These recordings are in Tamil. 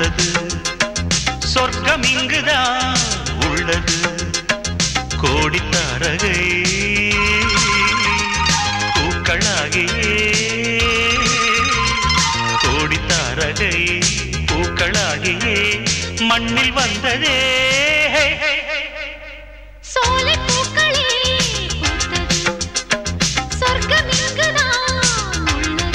பூத்தது சொர்க்கம் இங்குதான் உள்ளது கோடி தாரகை பூக்களாகியே கோடி தாரகை பூக்களாகியே மண்ணில் வந்ததே சோலை பூக்களே பூத்தது சொர்க்கம் இங்குதான் உள்ளது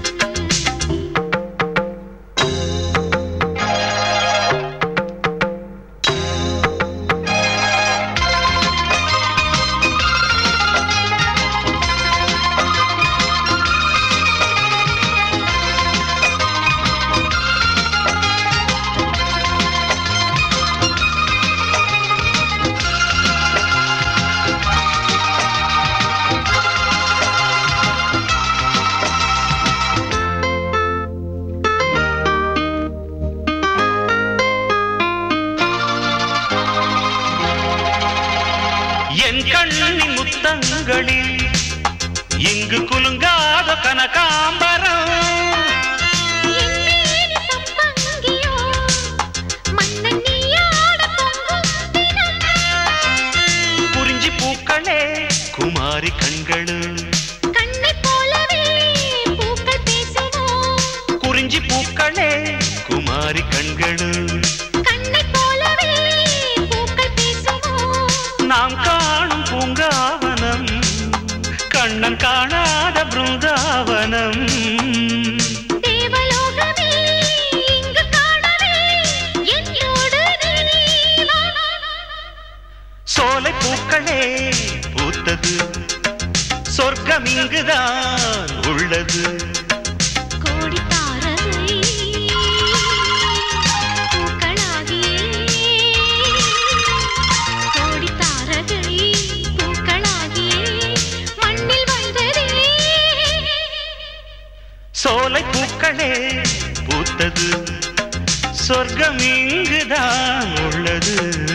என் கண்ணின் முத்தங்களில் இங்கு குலுங்காத கனகாம்பரம் எம்மேனி சம்பங்கியோ மன்னன் நீயாட பொங்கும் தினம் குறிஞ்சி பூக்களே குமாரி கண்களு கண்ணைப் போலவே பூக்கள் பேசுமோ குறிஞ்சி பூக்களே குமாரி கண்களு கண்ணைப் போலவே பூக்கள் பேசுமோ நாம் காணும் பூங்காவனம் கண்ணன் காணாத பிருந்தாவனம் தேவலோகமே இங்கு காணவே என்னோடு நீ வா. சோலை பூக்களே பூத்தது சொர்க்கம் இங்குதான் உள்ளது கோடி தாரகை பூக்களாகியே கோடி தாரகை பூக்களாகியே மண்ணில் வந்ததே சோலை பூக்களே பூத்தது சொர்க்கம் இங்குதான் உள்ளது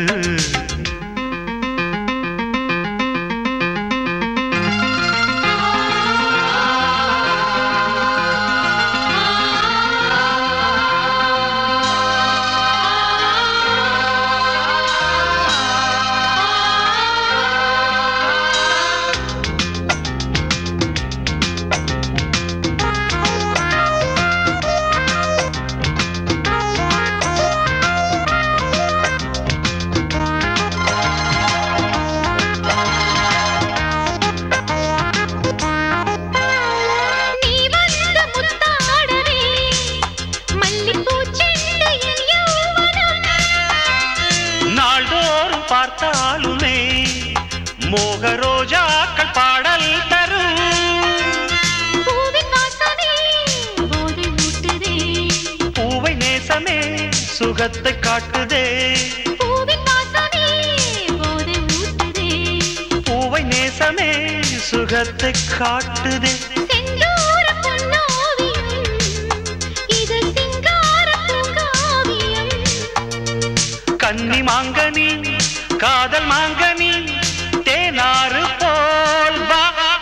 நீ வந்த முத்தாடவே மல்லிப்பூச் செண்டு என் யௌவனம் நாள்தோறும் பார்த்தாலுமே மோக ரோஜாக்கள் பாடல் தரும் பூவின் வாசமே போதை ஊட்டுதே பூவை நேசமே சுகத்தை காட்டுதே பூவின் வாசமே போதை ஊட்டுதே பூவை நேசமே சுகத்தை காட்டுதே செந்தூர பொன்னோவியம் இது சிங்கார பூங்காவியம் கன்னி மாங்கனி காதல் மாங்கனி தேனாறு போல் வா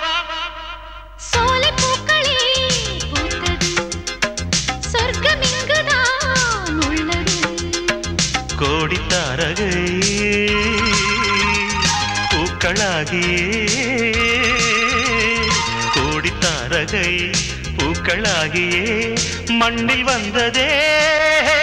சோலை பூக்களே பூத்தது சொர்க்கம் இங்குதான் உள்ளது கோடி தாரகை பூக்களாகியே கோடி தாரகை பூக்களாகியே மண்ணில் வந்ததே